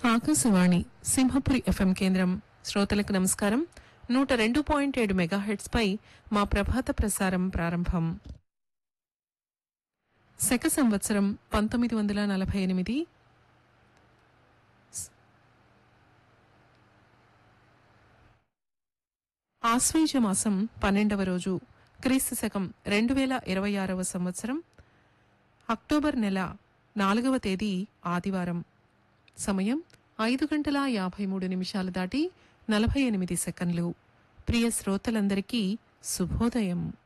Akashvani Simhapuri FM కేంద్రం శ్రోతలకు నమస్కారం నూట రెండు పాయింట్ ఏడు మెగాహెట్స్ పై మా ప్రభాత ప్రసారం ప్రారంభం శక సంవత్సరం పంతొమ్మిది వందల నలభై ఎనిమిది ఆశ్వేజ మాసం పన్నెండవ రోజు క్రీస్తు శకం రెండు వేల ఇరవై ఆరవ సంవత్సరం అక్టోబర్ నెల నాలుగవ తేదీ ఆదివారం సమయం ఐదు గంటల యాభై మూడు నిమిషాలు దాటి నలభై ఎనిమిది సెకండ్లు ప్రియ శ్రోతలందరికీ శుభోదయం